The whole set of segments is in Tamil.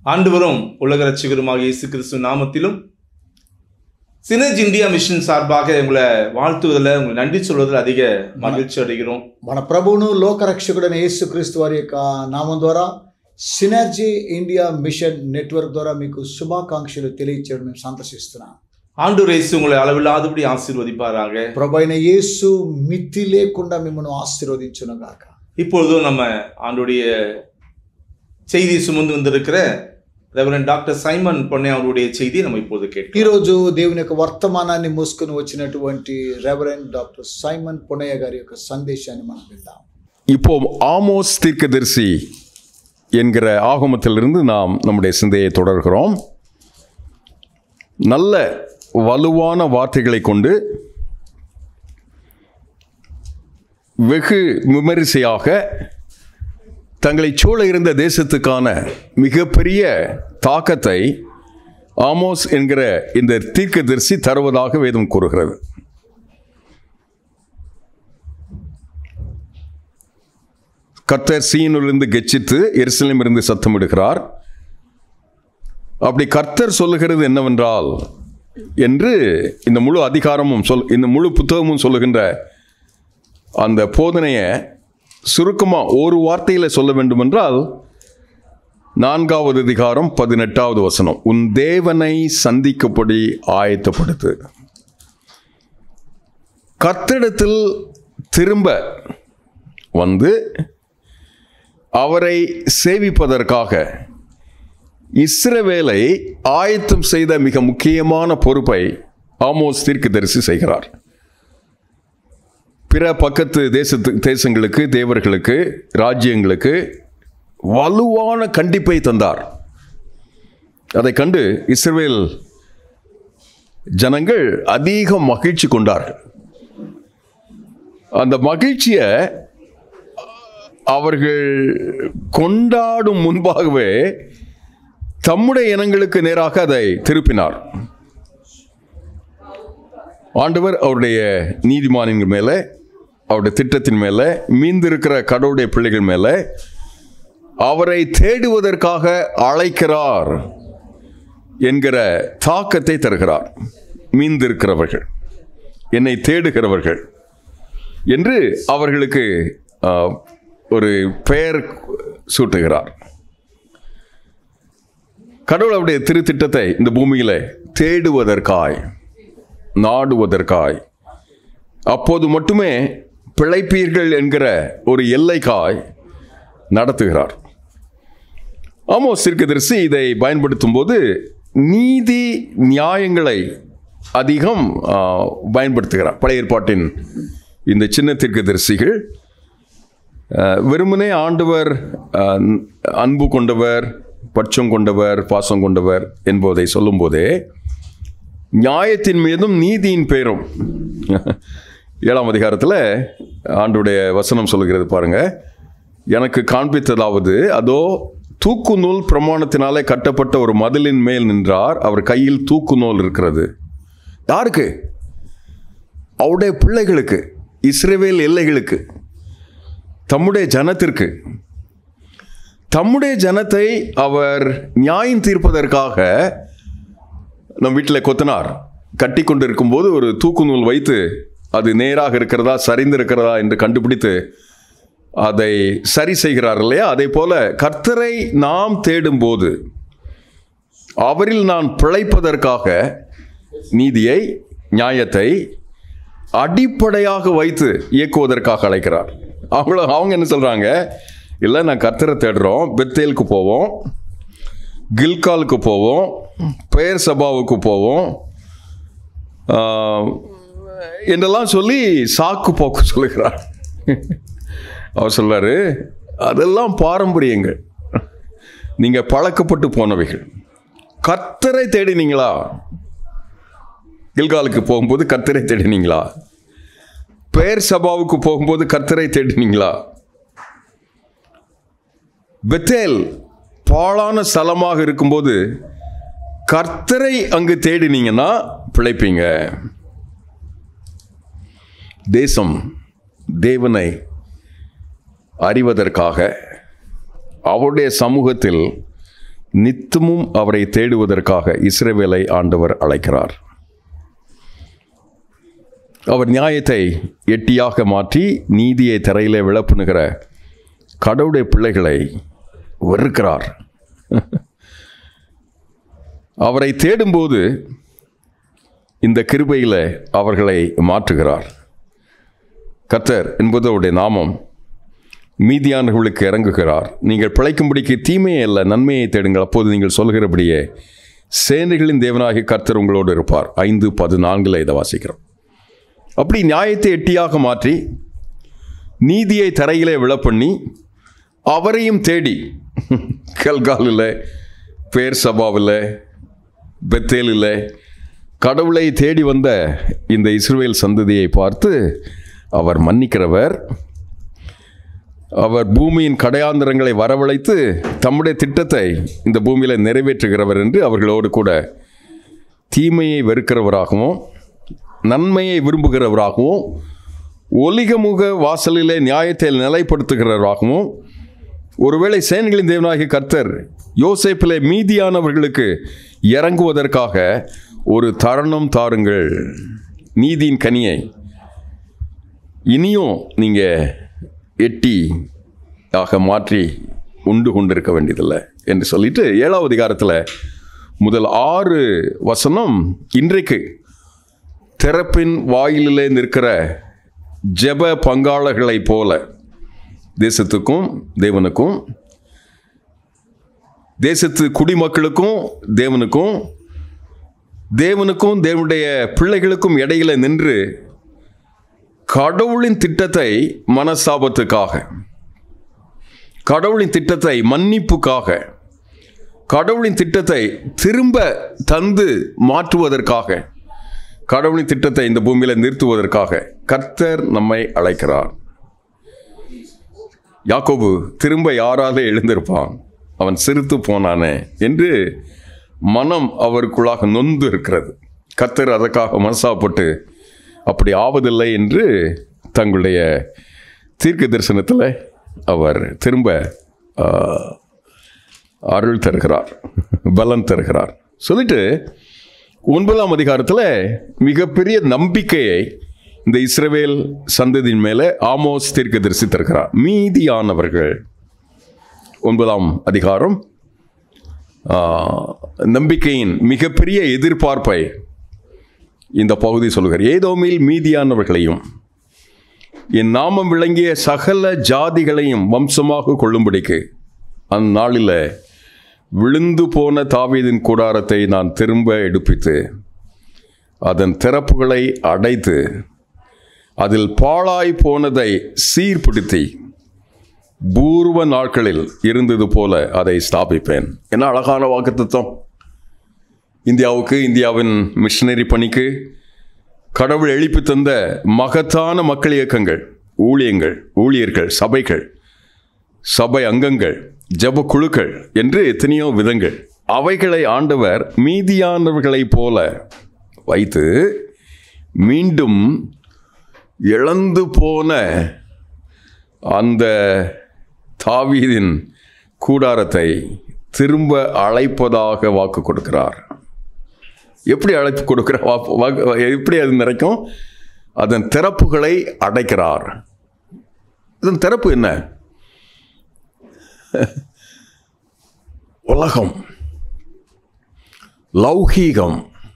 ஆண்டவரும் உலக ரட்சகருமாக இயேசு கிறிஸ்து நாமத்திலும் சினர்ஜ் இந்தியா மிஷன் சார்பாக உங்களை வாழ்த்துவதில் உங்களை நன்றி சொல்வதில் அதிக மகிழ்ச்சி அடைகிறோம் మన ప్రభువును లోకరక్షకుడైన యేసుక్రీస్తు వారి యొక్క నామం ద్వారా సినర్జీ ఇండియా మిషన్ నెట్వర్క్ ద్వారా మీకు శుభాకాంక్షలు తెలియచేయడం మేము సంతోషిస్తున్నాం ஆண்டு இயேசு உங்களை அளவில்லாதபடி ஆசீர்வதிப்பாராக ప్రభు అయిన యేసు మితి లేకుండా మిమ్మల్ని ఆశీర్వదించును గాక இப்பொழுதும் நம்ம ஆண்டுடைய செய்தி சுமந்து வந்திருக்கிற ரெவரன் டாக்டர் சைமன் பொன்னே அவருடைய செய்தியை நம்ம இப்போது கேட்கிறோம் ఈరోజు దేవుని యొక్క వర్తమానాన్ని మోసుకొని వచ్చినటువంటి రెవరెండ్ డాక్టర్ సైమన్ పునయ్య గారి యొక్క సందేశాన్ని మనం విందాం இப்போ ஆமோஸ் தீர்க்கதரிசி என்கிற ஆகமத்திலிருந்து நாம் நம்முடைய சிந்தையை தொடர்கிறோம் நல்ல வலுவான வார்த்தைகளை கொண்டு வெகு விமரிசையாக தங்களை சூழ இருந்த தேசத்துக்கான மிகப்பெரிய தாக்கத்தை ஆமோஸ் என்கிற இந்த தீர்க்கதரிசி தருவதாக வேதம் கூறுகிறது கர்த்தர் சீனிலிருந்து கெச்சித்து எருசலேமிலிருந்து சத்தமிடுகிறார் அப்படி கர்த்தர் சொல்லுகிறது என்னவென்றால் என்று இந்த முழு அதிகாரமும் சொல் இந்த முழு புத்தகமும் சொல்லுகின்ற அந்த போதனையை சுருக்கமாக ஒரு வார்த்தையில் சொல்ல வேண்டுமென்றால் நான்காவது அதிகாரம் பதினெட்டாவது வசனம் உன் தேவனை சந்திக்கப்படி ஆயத்தப்படுத்து கர்த்தரிடத்தில் திரும்ப வந்து அவரை சேவிப்பதற்காக இஸ்ரவேலை ஆயத்தம் செய்த மிக முக்கியமான பொறுப்பை ஆமோஸ் தீர்க்கதரிசி செய்கிறார் பிற பக்கத்து தேசத்து தேசங்களுக்கு தேவர்களுக்கு ராஜ்யங்களுக்கு வலுவான கண்டிப்பை தந்தார் அதை கண்டு இஸ்ரவேல் ஜனங்கள் அதிக மகிழ்ச்சி கொண்டார்கள் அந்த மகிழ்ச்சியை அவர்கள் கொண்டாடும் முன்பாகவே தம்முடைய இனங்களுக்கு நேராக அதை திருப்பினார் ஆண்டவர் அவருடைய நீதிமானின் மேலே அவருடைய திட்டத்தின் மேலே மீந்திருக்கிற கடவுளுடைய பிள்ளைகள் மேலே அவரை தேடுவதற்காக அழைக்கிறார் என்கிற தாக்கத்தை தருகிறார் மீந்திருக்கிறவர்கள் என்னை தேடுகிறவர்கள் என்று அவர்களுக்கு ஆஹ், ஒரு பெயர் சூட்டுகிறார் கடவுள் அவருடைய திருத்திட்டத்தை இந்த பூமியில தேடுவதற்காய் நாடுவதற்காய் அப்போது மட்டுமே பிழைப்பீர்கள் என்கிற ஒரு எல்லைக்காய் நடத்துகிறார் ஆமோஸ் தீர்க்கதரிசி இதை பயன்படுத்தும் போது நீதி நியாயங்களை அதிகம் ஆ, பயன்படுத்துகிறார் பழைய ஏற்பாட்டின் இந்த சின்ன தீர்க்கதரிசிகள் அஹ், வெறுமனே ஆண்டவர் அஹ், அன்பு கொண்டவர் பட்சம் கொண்டவர் பாசம் கொண்டவர் என்பதை சொல்லும்போதே நியாயத்தின் மீதும் நீதியின் பேரும் ஏழாம் அதிகாரத்தில் ஆண்டுடைய வசனம் சொல்லுகிறது பாருங்க எனக்கு காண்பித்ததாவது அதோ தூக்கு நூல் பிரமாணத்தினாலே கட்டப்பட்ட ஒரு மதிலின் மேல் நின்றார் அவர் கையில் தூக்கு நூல் இருக்கிறது யாருக்கு அவருடைய பிள்ளைகளுக்கு இஸ்ரவேல் எல்லைகளுக்கு தம்முடைய ஜனத்திற்கு தம்முடைய ஜனத்தை அவர் நியாயம் தீர்ப்பதற்காக நம் வீட்டில் கொத்தனார் கட்டி கொண்டு இருக்கும்போது ஒரு தூக்கு நூல் வைத்து அது நேராக இருக்கிறதா சரிந்து இருக்கிறதா என்று கண்டுபிடித்து அதை சரி செய்கிறார் இல்லையா அதே போல கர்த்தரை நாம் தேடும்போது அவரில் நான் பிழைப்பதற்காக நீதியை நியாயத்தை அடிப்படையாக வைத்து இயக்குவதற்காக அழைக்கிறார் அவங்கள அவங்க என்ன சொல்கிறாங்க இல்லை நான் கர்த்தரை தேடுறோம் பெத்தேலுக்கு போவோம் கில்காலுக்கு போவோம் பெயர் சபாவுக்கு போவோம் ஆஹ், என்றெல்லாம் சொல்லி சாக்கு போக்கு சொல்லுகிறார் அவர் சொல்றாரு அதெல்லாம் பாரம்பரியங்கள் நீங்கள் பழக்கப்பட்டு போனவைகள் கர்த்தரை தேடினீங்களா கில்காலுக்கு போகும்போது கர்த்தரை தேடினீங்களா பெயர் சபாவுக்கு போகும்போது கர்த்தரை தேடினீங்களா பெத்தேல் பாழான ஸ்தலமாக இருக்கும்போது கர்த்தரை அங்கு தேடினீங்கன்னா பிழைப்பீங்க தேசம் தேவனை அறிவதற்காக அவருடைய சமூகத்தில் நித்தமும் அவரை தேடுவதற்காக இஸ்ரவேலை ஆண்டவர் அழைக்கிறார் அவர் நியாயத்தை எட்டியாக மாற்றி நீதியை தரையிலே விளப்புணுகிற கடவுளுடைய பிள்ளைகளை வெறுக்கிறார் அவரை தேடும்போது இந்த கிருபையில் அவர்களை மாற்றுகிறார் கர்த்தர் என்பது அவருடைய நாமம் மீதியானவர்களுக்கு இறங்குகிறார் நீங்கள் பிழைக்கும்படிக்கு தீமையை அல்ல நன்மையை தேடுங்கள் அப்போது நீங்கள் சொல்கிறபடியே சேனைகளின் தேவனாகிய கர்த்தர் உங்களோடு இருப்பார் ஐந்து பதினான்கில் இதை வாசிக்கிறோம் அப்படி நியாயத்தை எட்டியாக மாற்றி நீதியை தரையிலே விழப்பண்ணி அவரையும் தேடி கல்காலில் பேர் சபாவில் பெத்தேலில் கடவுளை தேடி வந்த இந்த இஸ்ரவேல் சந்ததியை பார்த்து அவர் மன்னிக்கிறவர் அவர் பூமியின் கடையாந்திரங்களை வரவழைத்து தம்முடைய திட்டத்தை இந்த பூமியில் நிறைவேற்றுகிறவர் என்று அவர்களோடு கூட தீமையை வெறுக்கிறவராகவும் நன்மையை விரும்புகிறவராகவும் ஒலிகமுக வாசலிலே நியாயத்தை நிலைப்படுத்துகிறவராகவும் ஒருவேளை சேனைகளின் தேவனாகிய கர்த்தர் யோசேப்பிலே மீதியானவர்களுக்கு இறங்குவதற்காக ஒரு தருணம் தாருங்கள் நீதியின் கனியை இனியும் நீங்கள் எட்டி ஆக மாற்றி உண்டு கொண்டிருக்க வேண்டியதில்லை என்று சொல்லிட்டு ஏழாவது அதிகாரத்தில் முதல் ஆறு வசனம் இன்றைக்கு திறப்பின் வாயிலிலே நிற்கிற ஜெப பங்காளர்களைப் போல தேசத்துக்கும் தேவனுக்கும் தேசத்து குடிமக்களுக்கும் தேவனுக்கும் தேவனுக்கும் தேவனுடைய பிள்ளைகளுக்கும் இடையில நின்று கடவுளின் திட்டத்தை மனஸ்தாபத்துக்காக கடவுளின் திட்டத்தை மன்னிப்புக்காக கடவுளின் திட்டத்தை திரும்ப தந்து மாற்றுவதற்காக கடவுளின் திட்டத்தை இந்த பூமியில நிறுத்துவதற்காக கர்த்தர் நம்மை அழைக்கிறார் யாக்கோபு திரும்ப யாரால எழுந்திருப்பான் அவன் சிரித்து போனானே என்று மனம் அவருக்குள்ளாக நொந்து இருக்கிறது கர்த்தர் அதற்காக மனசாப்பட்டு அப்படி ஆவதில்லை என்று தங்களுடைய தீர்க்க தரிசனத்தில் அவர் திரும்ப ஆ, அருள் தருகிறார் பலன் தருகிறார் சொல்லிட்டு ஒன்பதாம் அதிகாரத்தில் மிகப்பெரிய நம்பிக்கையை இந்த இஸ்ரவேல் சந்ததியின் மேலே ஆமோஸ் தீர்க்கதரிசி தருகிறார் மீதியானவர்கள் ஒன்பதாம் அதிகாரம் ஆ, நம்பிக்கையின் மிகப்பெரிய எதிர்பார்ப்பை இந்த பகுதி சொல்கிறார் ஏதோமில் மீதியானவர்களையும் என் நாமம் விளங்கிய சகல ஜாதிகளையும் வம்சமாக கொள்ளும்படிக்கு அந்நாளில் விழுந்து போன தாவீதின் கூடாரத்தை நான் திரும்ப எடுப்பித்து அதன் திறப்புகளை அடைத்து அதில் பாழாய் போனதை சீர்பிடித்தி பூர்வ நாட்களில் இருந்தது போல அதை ஸ்தாபிப்பேன் என்ன அழகான வாக்குத்தத்தம் இந்தியாவுக்கு இந்தியாவின் மிஷனரி பணிக்கு கடவுள் எழுப்பி தந்த மகத்தான மக்கள் இயக்கங்கள் ஊழியங்கள் ஊழியர்கள் சபைகள் சபை அங்கங்கள் ஜெப குழுக்கள் என்று எத்தனையோ விதங்கள் அவைகளை ஆண்டவர் மீதியானவர்களைப் போல வைத்து மீண்டும் இழந்து போன அந்த தாவீதின் கூடாரத்தை திரும்ப அழைப்பதாக வாக்கு கொடுக்கிறார் எப்படி அழைப்பு கொடுக்கிற வா- வா- எப்படி அது நிறைக்கும் அதன் திறப்புகளை அடைக்கிறார் இதன் திறப்பு என்ன உலகம் லௌகீகம்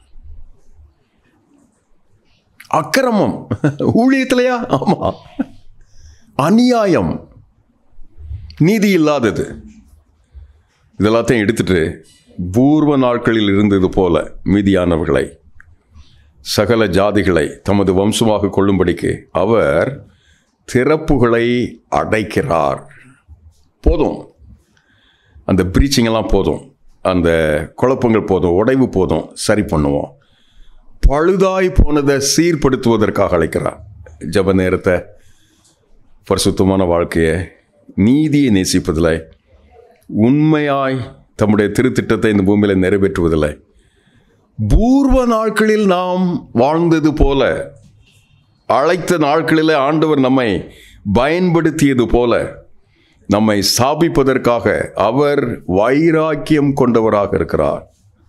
அக்கிரமம் ஊழியத்திலையா ஆமா அநியாயம் நீதி இல்லாதது இதெல்லாத்தையும் எடுத்துட்டு பூர்வ நாட்களில் இருந்தது போல மீதியானவர்களை சகல ஜாதிகளை தமது வம்சமாக கொள்ளும்படிக்கு அவர் திறப்புகளை அடைக்கிறார் போதும் அந்த பிரீச்சிங் எல்லாம் போதும் அந்த குழப்பங்கள் போதும் உடைவு போதும் சரி பண்ணுவோம் பழுதாய் போனதை சீர்படுத்துவதற்காக அழைக்கிறார் ஜப நேரத்தை பரிசுத்தமான வாழ்க்கையை நீதியை நேசிப்பதில் உண்மையாய் தம்முடைய திருத்திட்டத்தை இந்த பூமியில் நிறைவேற்றுவதில்லை பூர்வ நாட்களில் நாம் வாழ்ந்தது போல அழைத்த நாட்களில் ஆண்டவர் நம்மை பயன்படுத்தியது போல நம்மை ஸ்தாபிப்பதற்காக அவர் வைராக்கியம் கொண்டவராக இருக்கிறார்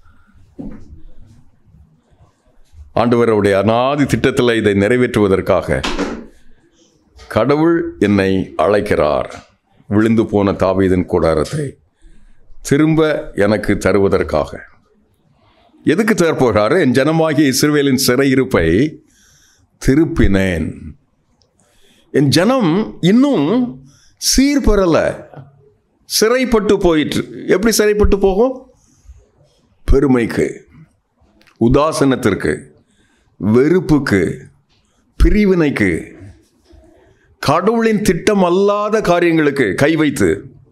ஆண்டவருடைய அனாதி திட்டத்தில் இதை நிறைவேற்றுவதற்காக கடவுள் என்னை அழைக்கிறார் விழுந்து போன தாவீதின் கூடாரத்தை திரும்ப எனக்கு தருவதற்காக எதுக்கு தரப்போகிறாரு என் ஜனமாகிய இஸ்ரவேலின் சிறையிருப்பை திருப்பினேன் என் ஜனம் இன்னும் சீர்பெறல சிறைப்பட்டு போயிற்று எப்படி சிறைப்பட்டு போகும் பெருமைக்கு உதாசனத்திற்கு வெறுப்புக்கு பிரிவினைக்கு கடவுளின் திட்டம் அல்லாத காரியங்களுக்கு கை வைத்து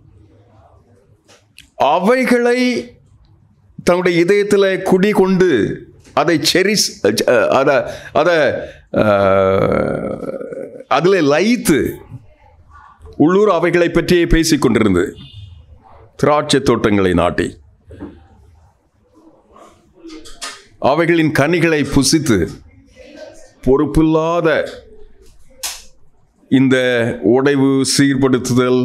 அவைகளை தன்னுடைய இதயத்தில் குடி கொண்டு அதை செரிஸ் அதை அதை அதில் லயித்து உள்ளூர் அவைகளை பற்றியே பேசிக் கொண்டிருந்தது திராட்சை தோட்டங்களை நாட்டி அவைகளின் கனிகளை புசித்து பொறுப்பில்லாத இந்த உடைவு சீர்படுத்துதல்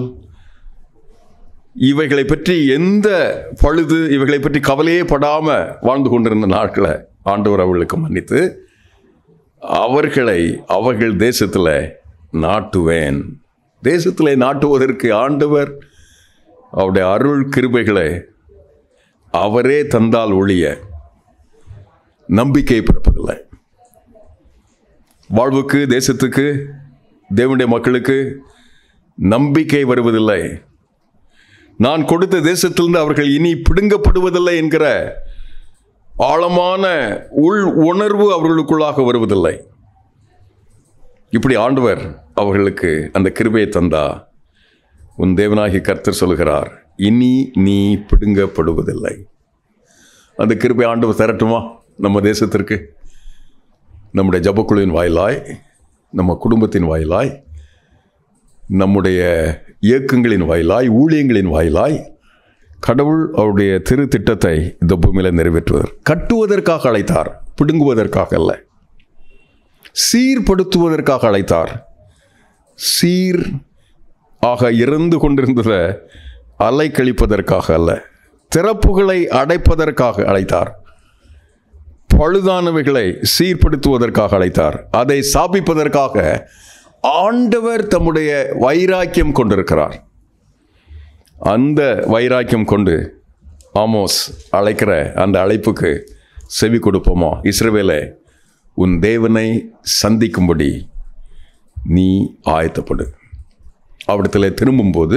இவைகளை பற்றி எந்த பழுது இவைகளை பற்றி கவலையே படாம வாழ்ந்து கொண்டிருந்த நாட்களை ஆண்டவர் அவர்களுக்கு மன்னித்து அவர்களை அவர்கள் தேசத்தில் நாட்டுவேன் தேசத்தில் நாட்டுவதற்கு ஆண்டவர் அவருடைய அருள் கிருபைகளை அவரே தந்தால் ஒழிய நம்பிக்கை பிறப்பதில்லை வாழ்வுக்கு தேசத்துக்கு தேவனுடைய மக்களுக்கு நம்பிக்கை வருவதில்லை நான் கொடுத்த தேசத்திலிருந்து அவர்கள் இனி பிடுங்கப்படுவதில்லை என்கிற ஆழமான உள் உணர்வு அவர்களுக்குள்ளாக வருவதில்லை இப்படி ஆண்டவர் அவர்களுக்கு அந்த கிருபையை தந்தா உன் தேவனாகி கர்த்தர் சொல்கிறார் இனி நீ பிடுங்கப்படுவதில்லை அந்த கிருபை ஆண்டவர் தரட்டுமா நம்ம தேசத்திற்கு நம்முடைய ஜபக்குழுவின் வாயிலாய் நம்ம குடும்பத்தின் வாயிலாய் நம்முடைய இயக்கங்களின் வாயிலாய் ஊழியங்களின் வாயிலாய் கடவுள் அவருடைய திரு திட்டத்தை இந்த பூமியில் நிறைவேற்றுவார் கட்டுவதற்காக அழைத்தார் பிடுங்குவதற்காக அல்ல சீர்படுத்துவதற்காக அழைத்தார் சீர் ஆக இறந்து கொண்டிருந்ததை அலை கழிப்பதற்காக அல்ல திறப்புகளை அடைப்பதற்காக அழைத்தார் பழுதானவைகளை சீர்படுத்துவதற்காக அழைத்தார் அதை சாபிப்பதற்காக ஆண்டவர் தம்முடைய வைராக்கியம் கொண்டிருக்கிறார் அந்த வைராக்கியம் கொண்டு ஆமோஸ் அழைக்கிற அந்த அழைப்புக்கு செவி கொடுப்போமா இஸ்ரவேலே உன் தேவனை சந்திக்கும்படி நீ ஆயத்தப்படு அவிடத்தில் திரும்பும்போது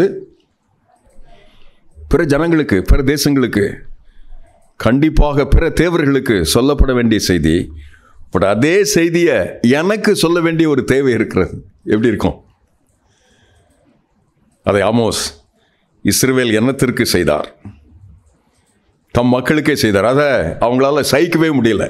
பிற ஜனங்களுக்கு பிற தேசங்களுக்கு கண்டிப்பாக பிற தேவர்களுக்கு சொல்லப்பட வேண்டிய செய்தி பட் அதே செய்தியை எனக்கு சொல்ல வேண்டிய ஒரு தேவை இருக்கிறது எப்படி இருக்கும் அதை ஆமோஸ் இஸ்ரவேல் எண்ணத்திற்கு செய்தார் தம் மக்களுக்கே செய்தார் அதை அவங்களால சகிக்கவே முடியல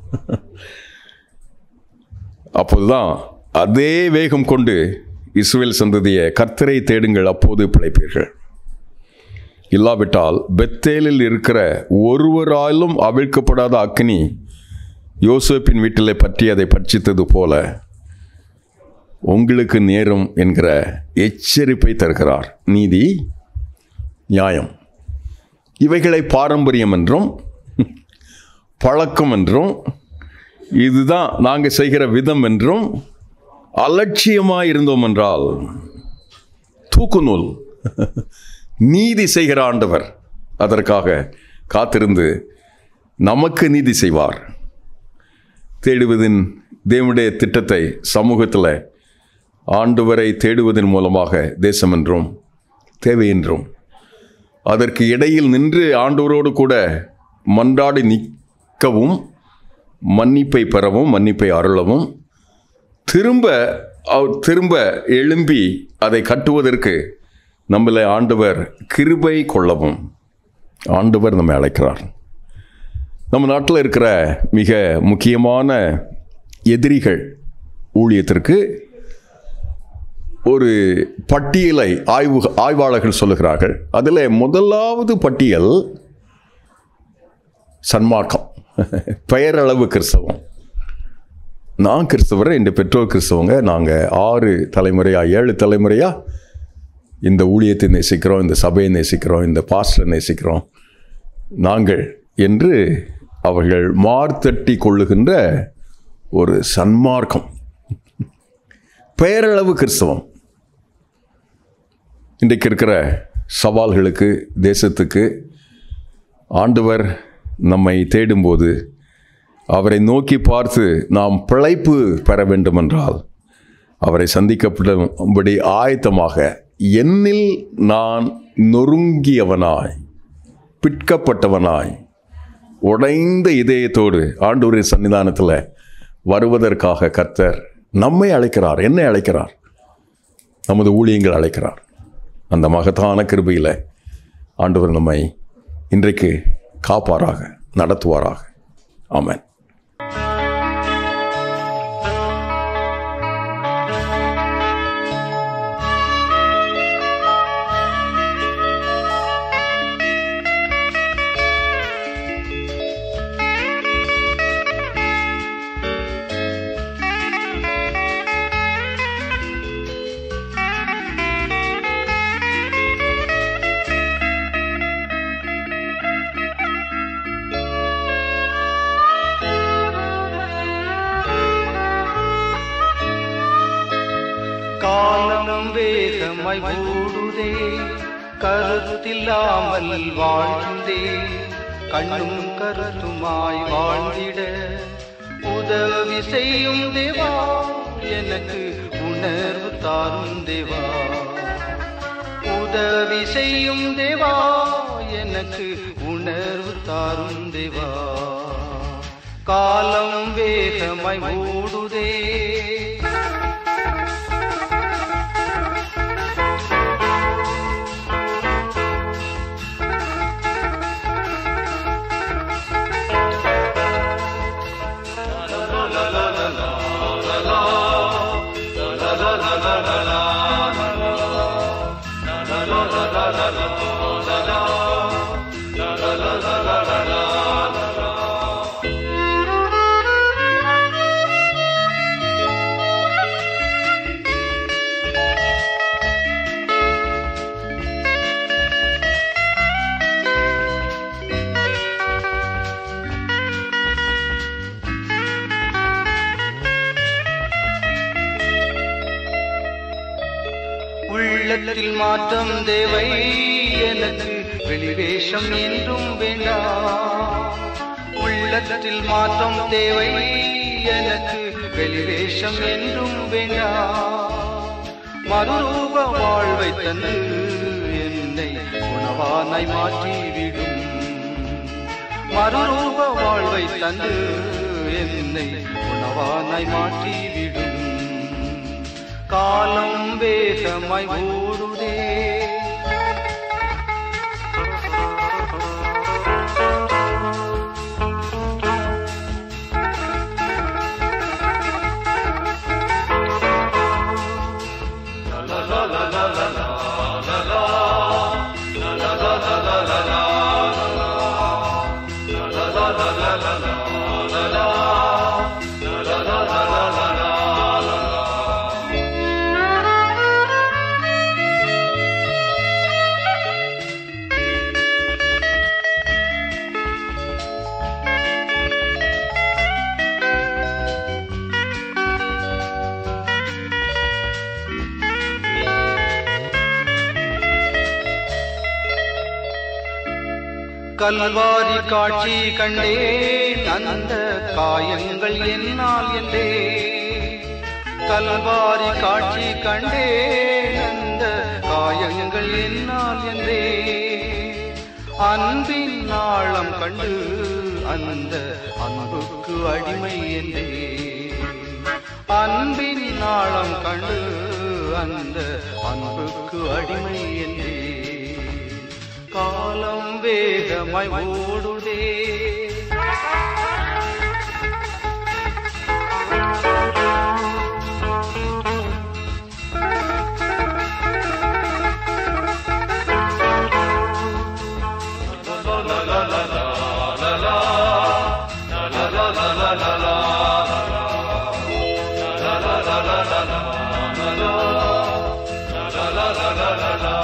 அப்போதுதான் அதே வேகம் கொண்டு இஸ்ரேல் சந்ததியை கர்த்தரை தேடுங்கள் அப்போது பிழைப்பீர்கள் இல்லாவிட்டால் பெத்தேலில் இருக்கிற ஒருவராலும் அவிழ்க்கப்படாத அக்னி யோசேப்பின் வீட்டிலே பற்றி அதை பட்சித்தது போல உங்களுக்கு நேரும் என்கிற எச்சரிப்பை தருகிறார் நீதி நியாயம் இவைகளை பாரம்பரியம் என்றும் பழக்கம் என்றும் இதுதான் நாங்கள் செய்கிற விதம் என்றும் அலட்சியமாக இருந்தோம் என்றால் தூக்குநூல் நீதி செய்கிற ஆண்டவர் அதற்காக காத்திருந்து நமக்கு நீதி செய்வார் தேடுவதின் தேவனுடைய திட்டத்தை சமூகத்தில் ஆண்டவரை தேடுவதன் மூலமாக தேசம் என்றும் தேவை என்றும் அதற்கு இடையில் நின்று ஆண்டவரோடு கூட மன்றாடி நிற்கவும் மன்னிப்பை பெறவும் மன்னிப்பை அருளவும் திரும்ப அவ் திரும்ப எழும்பி அதை கட்டுவதற்கு நம்மளை ஆண்டவர் கிருபை கொள்ளவும் ஆண்டவர் நம்மை அழைக்கிறார் நம்ம நாட்டில் இருக்கிற மிக முக்கியமான எதிரிகள் ஊழியத்திற்கு ஒரு பட்டியலை ஆய்வு ஆய்வாளர்கள் சொல்லுகிறார்கள் அதில் முதலாவது பட்டியல் சன்மார்க்கம் பெயரளவு கிறிஸ்தவம் நான் கிறிஸ்தவர் என் பெற்றோர் கிறிஸ்தவங்க நாங்கள் ஆறு தலைமுறையாக ஏழு தலைமுறையாக இந்த ஊழியத்தை நேசிக்கிறோம் இந்த சபையை நேசிக்கிறோம் இந்த பாஸ்டரை நேசிக்கிறோம் நாங்கள் என்று அவர்கள் மார்த்தட்டி கொள்ளுகின்ற ஒரு சன்மார்க்கம் பெயரளவு கிறிஸ்தவம் இன்றைக்கு இருக்கிற சவால்களுக்கு தேசத்துக்கு ஆண்டவர் நம்மை தேடும்போது அவரை நோக்கி பார்த்து நாம் பிழைப்பு பெற வேண்டுமென்றால் அவரை சந்திக்கப்படும்படி ஆயத்தமாக என்னில் நான் நொறுங்கியவனாய் பிட்கப்பட்டவனாய் உடைந்த இதயத்தோடு ஆண்டவரின் சன்னிதானத்தில் வருவதற்காக கர்த்தர் நம்மை அழைக்கிறார் என்னை அழைக்கிறார் நமது ஊழியங்கள் அழைக்கிறார் அந்த மகத்தான கிருபையில் ஆண்டவர் நம்மை இன்றைக்கு காப்பாராக நடத்துவாராக ஆமென் காலம் வேகமாய் ஓடுதே கருத்தில்லாமல் வாழ்ந்தே கண்ணும் கருத்துமாய் வாழ்ந்திட உதவி செய்யும் தேவா எனக்கு உணர்வு தாரும் தேவா உதவி செய்யும் தேவா எனக்கு உணர்வு தாரும் தேவா காலம் வேகமாய் ஓடுதே உள்ளத்தில் மாற்றம் தேவை எனக்கு வெளிவேஷம் என்றும் வேண்டாம் உள்ளத்தில் மாற்றம் தேவை எனக்கு வெளிவேஷம் என்றும் வேண்டாம் மறுரூப வாழ்வை தந்து என்னை உணவானாய் மாற்றிவிடும் மறுரூப வாழ்வை தந்து என்னை உணவானாய் மாற்றிவிடும் காலம் வேகமாய் ஓடுதே கல்வாரி காட்சி கண்டேன் அந்த காயங்கள் என்னால் என்றே கல்வாரி காட்சி கண்டேன் அந்த காயங்கள் என்னால் என்றே அன்பின் நாளம் கண்டு அந்த அன்புக்கு அடிமை என்றே அன்பின் நாளம் கண்டு அந்த அன்புக்கு அடிமை என்றே காலம் வேகமாய் ஓடுதே la la la la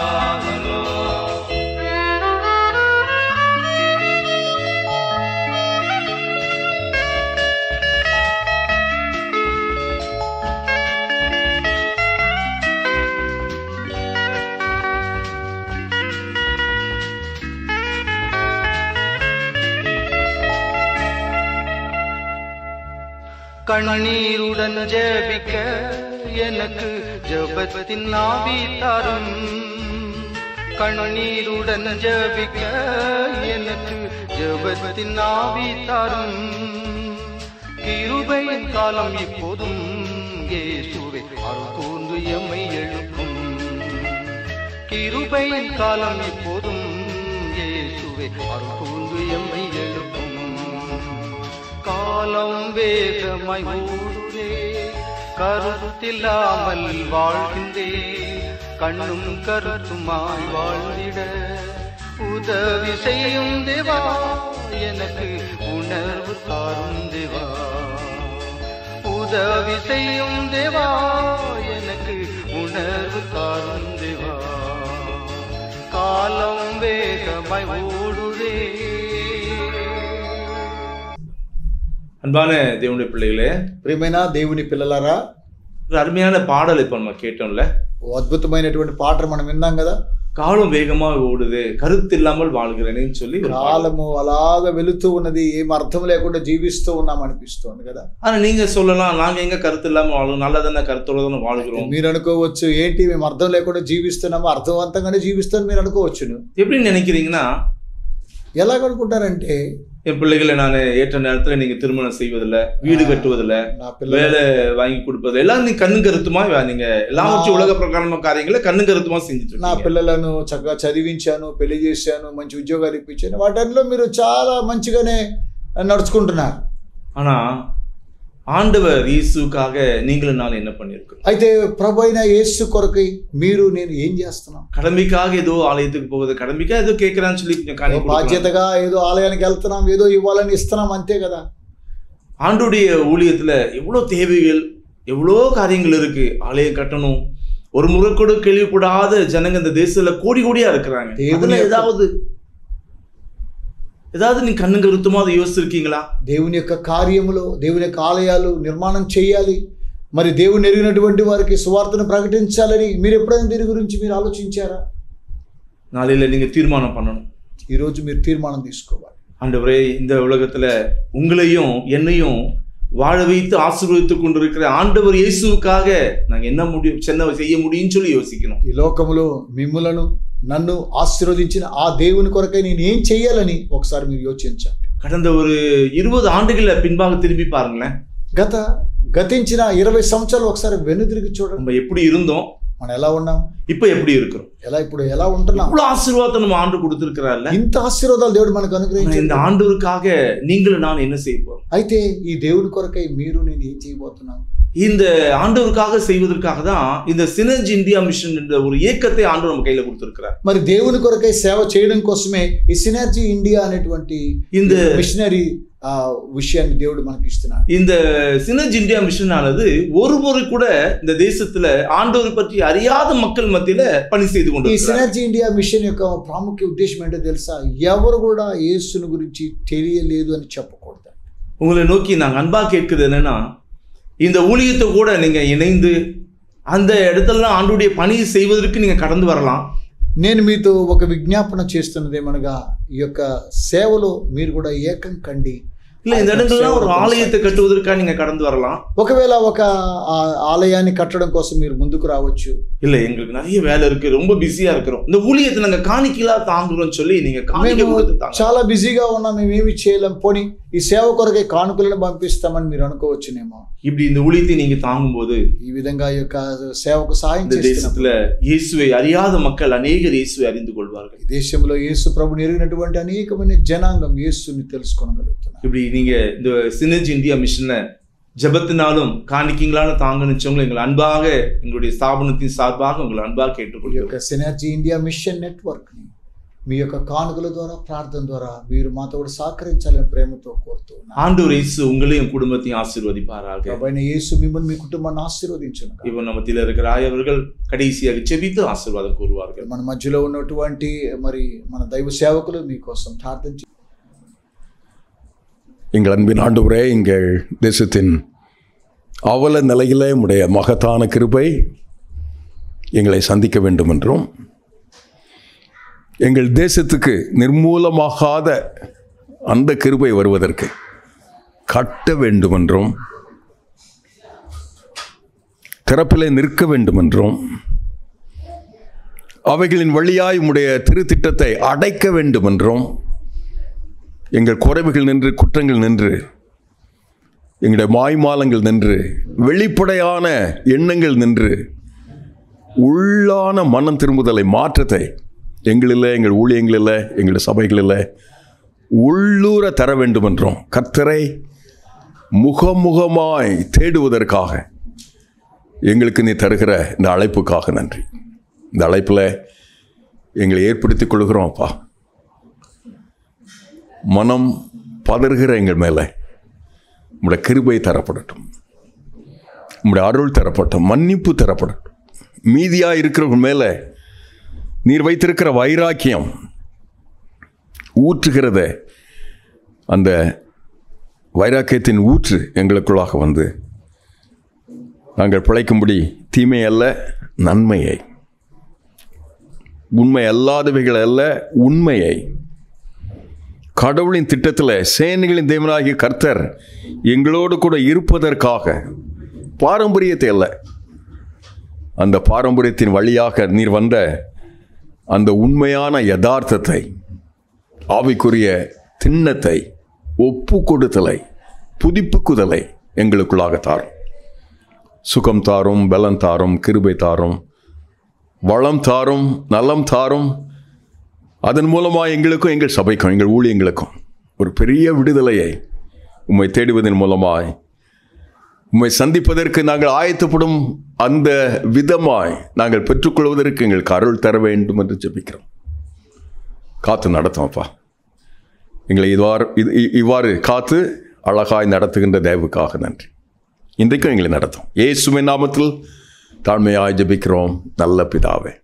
கண்ணீருடன் ஜெபிக்க எனக்கு ஜெபத்தின் ஆவி தரும் கண்ணீருடன் ஜெபிக்க எனக்கு ஜெபத்தின் ஆவி தரும் கிருபையின் காலம் இப்போதும் இயேசுவே அருள் கூர்ந்து எம்மை எழுப்பும் கிருபையின் காலம் இப்போதும் இயேசுவே அருள் கூர்ந்து எம்மை எழுப்பும் காலம் வேகமாய் ஓடுதே கருத்தில்லாமல் வாழ்கின்றே கண்ணும் கருத்துமாய் வாழ்ந்திட உதவி செய்யும் தேவா எனக்கு உணர்வு தாரும் தேவா உதவி செய்யும் தேவா எனக்கு உணர்வு தாரும் தேவா காலம் வேகமாய் ஓடுதே அன்பான தேவனுடைய பிள்ளைகளே ప్రియమైన దేవుని పిల్లలారా ஒரு அருமையான பாடல் இப்போ நம்ம கேட்டோம்ல ఓ అద్భుతమైనటువంటి పాట మనం విన్నాం కదా காலம் வேகமா ஓடுது கருத்து இல்லாமல் வாழ்கிறேன்னு சொல்லி ஒரு பாடல். కాలము అలాగ వెళుతూ ఉన్నది ఏం అర్థం లేకుండా జీవిస్తూ ఉన్నాం అనిపిస్తోంది కదా ஆனா நீங்க சொல்லலாம் நாங்க எங்க கருத்து இல்லாம வாழும் நல்லதான கருத்தோட தானே வாழ்கிறோம் మీరు అనుకోవచ్చు ఏంటి మేము అర్థం లేకుండా జీవిస్తున్నాము అర్థవంతంగానే జీవిస్తాను మీరు అనుకోవచ్చును எப்படி நினைக்கிறீங்கன்னா ఎలాగ అనుకుంటారంటే என் பிள்ளைகளை நான் ஏற்ற நேரத்துல நீங்க திருமணம் செய்வதில்ல வீடு கட்டுவதில்ல నా పిల్లలు வேலை வாங்கி கொடுப்பது எல்லாம் நீ கண்ணு கருத்துமா வா- நீங்க எல்லாவற்றையும் உலக பிரகாரமா காரியங்களை கண்ணு கருத்துமா செஞ்சுட்டு నా இருக்கீங்க. పిల్లలను చక్కగా చదివించాను పెళ్లి చేశాను మంచి ఉద్యోగాలు ఇప్పించాను వాటిల్లో మీరు చాలా మంచిగానే నడుచుకుంటున్నారు ஆனா ஆண்டவர் இயேசுக்காக நீங்களும் நான் என்ன பண்ணிருக்கோம் అయితే ప్రభు అయిన యేసు కొరకై మీరు నేను ఏం చేస్తున్నాం கடமைக்காக ஏதோ ஆலயத்துக்கு போகுது கடமைக்காக ஏதோ கேட்கறான்னு சொல்லி கொஞ்சம் காணிக்கை கொடுக்கலாம். బాధ్యతగా ఏదో ఆలయానికి వెళ్తున్నాం ఏదో ఇవ్వాలని ఇస్తున్నాం అంతే కదా ஆண்டுடைய ஊழியத்துல எவ்வளவு தேவைகள் எவ்வளோ காரியங்கள் இருக்கு ஆலயம் கட்டணும் ஒரு முறை கூட கேள்விப்படாத ஜனங்க இந்த தேசத்துல கோடி கோடியா இருக்கிறாங்க தேவனே அதுல ஏதாவது ஏதாவது நீ கண்ணு கருத்துமா அதை யோசிச்சிருக்கீங்களா దేవుని యొక్క కార్యములో దేవుని యొక్క ఆలయాలు నిర్మాణం చేయాలి మరి దేవుని ఎరిగినటువంటి వారికి సువార్తను ప్రకటించాలని మీరు ఎప్పుడైనా దీని గురించి మీరు ఆలోచించారా நாளையில நீங்க தீர்மானம் பண்ணணும் ఈరోజు మీరు తీర్మానం తీసుకోవాలి ஆண்டவரே இந்த உலகத்துல உங்களையும் என்னையும் வாழ வைத்து ஆசீர்வதித்து கொண்டிருக்கிற ஆண்டவர் இயேசுவுக்காக நாங்க என்ன முடியும் சின்ன செய்ய முடியும்னு சொல்லி யோசிக்கணும் ఈ లోకములో మిమ్ములను నన్ను ఆశీర్వదించిన ఆ దేవుని కొరకై నేను ఏం చేయాలని ఒకసారి మీరు యోచించాలి கடந்த ஒரு இருபது ஆண்டுகள பின்பாக திரும்பி பாருங்களேன் గత గతించిన ఇరవై సంవత్సరాలు ఒకసారి వెనుదిరిగి చూడండి நம்ம எப்படி இருந்தோம் మనం ఎలా ఉన్నాం இப்ப எப்படி இருக்கிறோம் ఎలా ఇప్పుడు ఎలా ఉంటున్నాం இவ்வளவு ஆசீர்வாதத்தை நம்ம ஆண்டு கொடுத்திருக்கிறார்ல ఇంత ఆశీర్వాదాలు దేవుడు మనకు ஆனா అనుగ్రహించింది இந்த ஆண்டவருக்காக நீங்களும் நான் என்ன செய்ய போறோம் అయితే ఈ దేవుని కొరకై మీరు నేను ఏం చేయబోతున్నాం இந்த ஆண்டவருக்காக செய்வதற்காக தான் இந்த சினர்ஜி இந்தியா மிஷன் என்ற ஒரு இயக்கத்தை ஆண்டு நம்ம கையில கொடுத்திருக்கிறார் మరి దేవుని కొరకై సేవ చేయడం కోసమే ఈ సినర్జీ ఇండియా అనేటువంటి இந்த మిషనరీ ఆ, విషయాన్ని దేవుడు మనకి ఇస్తున్నాడు இந்த சினர்ஜி இந்தியா மிஷன் ஆனது ஒரு முறை கூட இந்த தேசத்துல ஆண்டவர் பற்றி அறியாத மக்கள் மத்தியில பணி செய்து ఈ கொண்டிருக்கிறார் సినర్జీ ఇండియా మిషన్ యొక్క ప్రాముఖ్య ఉద్దేశం ఏంటో తెలుసా ఎవరు కూడా యేసుని గురించి తెలియలేదు అని చెప్పకూడదు உங்களை நோக்கி நாங்க அன்பா கேட்குறது என்னன்னா இந்த ஊழியத்தை கூட நீங்க இணைந்து அந்த இடத்துலலாம் ஆண்டுடைய பணியை செய்வதற்கு நீங்க கடந்து வரலாம் నేను మీతో ఒక విజ్ఞాపన చేస్తున్నది ఏమనగా ఈ యొక్క సేవలో మీరు కూడా ఏకం కండి இல்ல இந்த இடங்கள்லாம் ஒரு ஆலயத்தை கட்டுவதற்காக நீங்க கடந்து வரலாம் ఒకవేళ ఒక ఆ, ఆలయాన్ని కట్టడం కోసం మీరు ముందుకు రావచ్చు இல்ல எங்களுக்கு நிறைய வேலை இருக்கு ரொம்ப பிஸியா இருக்கிறோம் இந்த ஊழியத்தை நாங்க காணிக்கலா தாங்குறோம்னு சொல்லி நீங்க காணிக்க మేము கொடுத்து தாங்க చాలా బిజీగా ఉన్నాం మేము ఏమి చేయలేం పోనీ ఈ సేవ కొరకై కానుకలను పంపిస్తామని మీరు అనుకోవచ్చునేమో இப்படி இந்த ஊழியத்தை நீங்க தாங்கும்போது ఈ విధంగా ఈ యొక్క సేవకు సహాయం இந்த చేస్తున్నప్పుడు தேசத்துல இயேசுவை அறியாத மக்கள் அநேகர் இயேசுவை அறிந்து கொள்வார்கள் ఈ దేశంలో యేసు ప్రభుని ఎరిగినటువంటి అనేకమైన జనాంగం యేసుని తెలుసుకోగలుగుతున్నారు இப்படி நீங்க இந்த சினர்ஜி இந்தியா மிஷனை ஜெபத்தினாலும் காணிக்கீங்களான்னு தாங்க நிச்சவங்களும் எங்களை அன்பாக எங்களுடைய ஸ்தாபனத்தின் சார்பாக உங்களை அன்பாக ఈ கேட்டுக்கொள்கிறோம் యొక్క సినర్జీ ఇండియా మిషన్ నెట్వర్క్ ని మీ యొక్క కానుకల ద్వారా ప్రార్థన ద్వారా మీరు మాతో కూడా సహకరించాలని ప్రేమతో కోరుతూ ఉన్నాను ஆண்டவர் இயேசு உங்களையும் குடும்பத்தையும் ஆசீர்வதிப்பாராக ప్రభైన యేసు మిమ్మల్ని మీ కుటుంబాన్ని ఆశీర్వదించను இப்போ நம்ம மத்தியில் இருக்கிற ஆயவர்கள் கடைசியாக செபித்து ஆசீர்வாதம் கூறுவார்கள் మన మధ్యలో ఉన్నటువంటి మరి మన దైవ సేవకులు మీకోసం ప్రార్థన చే- எங்கள் அன்பின் ஆண்டவரே எங்கள் தேசத்தின் அவல நிலையிலே உடைய மகத்தான கிருபை எங்களை சந்திக்க வேண்டும் என்றும் எங்கள் தேசத்துக்கு நிர்மூலமாகாத அந்த கிருபை வருவதற்கு கட்ட வேண்டும் என்றும் திறப்பிலே நிற்க வேண்டும் என்றும் அவைகளின் வழியாய் உம்முடைய திருத்திட்டத்தை அடைக்க வேண்டும் என்றும் எங்கள் குறைவுகள் நின்று குற்றங்கள் நின்று எங்களுடைய மாய்மாலங்கள் நின்று வெளிப்படையான எண்ணங்கள் நின்று உள்ளான மனம் திரும்புதலை மாற்றத்தை எங்களில் எங்கள் ஊழியங்களில் எங்களுடைய சபைகளில் உள்ளூர தர வேண்டும் என்றும் கர்த்தரை முகமுகமாய் தேடுவதற்காக எங்களுக்கு நீ தருகிற இந்த அழைப்புக்காக நன்றி இந்த அழைப்பில் எங்களை ஏற்படுத்திக் கொள்கிறோம் அப்பா மனம் பதறுகிற எங்கள் மேலே உம்முடைய கிருபை தரப்படட்டும் உம்முடைய அருள் தரப்படட்டும் மன்னிப்பு தரப்படட்டும் மீதியாக இருக்கிறவங்க மேலே நீர் வைத்திருக்கிற வைராக்கியம் ஊற்றுகிறத அந்த வைராக்கியத்தின் ஊற்று எங்களுக்குள்ளாக வந்து நாங்கள் பிழைக்கும்படி தீமை அல்ல நன்மையை உண்மை அல்லாதவைகள் அல்ல உண்மையை கடவுளின் திட்டத்தில் சேனைகளின் தேவனாகிய கர்த்தர் எங்களோடு கூட இருப்பதற்காக பாரம்பரியத்தை அல்ல அந்த பாரம்பரியத்தின் வழியாக நீர் வந்த அந்த உண்மையான யதார்த்தத்தை ஆவிக்குரிய திண்ணத்தை ஒப்பு கொடுத்தலை புதுப்பிக்குதலை எங்களுக்குள்ளாக தாரும் சுகம் தாரும் பலம் தாரும் கிருபை தாரும் வளம் தாரும் நலம் தாரும் அதன் மூலமாக எங்களுக்கும் எங்கள் சபைக்கும் எங்கள் ஊழியங்களுக்கும் ஒரு பெரிய விடுதலையை உம்மை தேடுவதன் மூலமாய் உம்மை சந்திப்பதற்கு நாங்கள் ஆயத்தப்படும் அந்த விதமாய் நாங்கள் பெற்றுக்கொள்வதற்கு எங்களுக்கு அருள் தர வேண்டும் என்று ஜெபிக்கிறோம் காத்து நடத்தோம்ப்பா எங்களை இவ்வாறு இது- இ- இவ்வாறு காத்து அழகாய் நடத்துகின்ற தேவுக்காக நன்றி இன்றைக்கும் எங்களை நடத்தும் இயேசுவின் நாமத்தில் தாழ்மையாய் ஜெபிக்கிறோம் நல்ல பிதாவே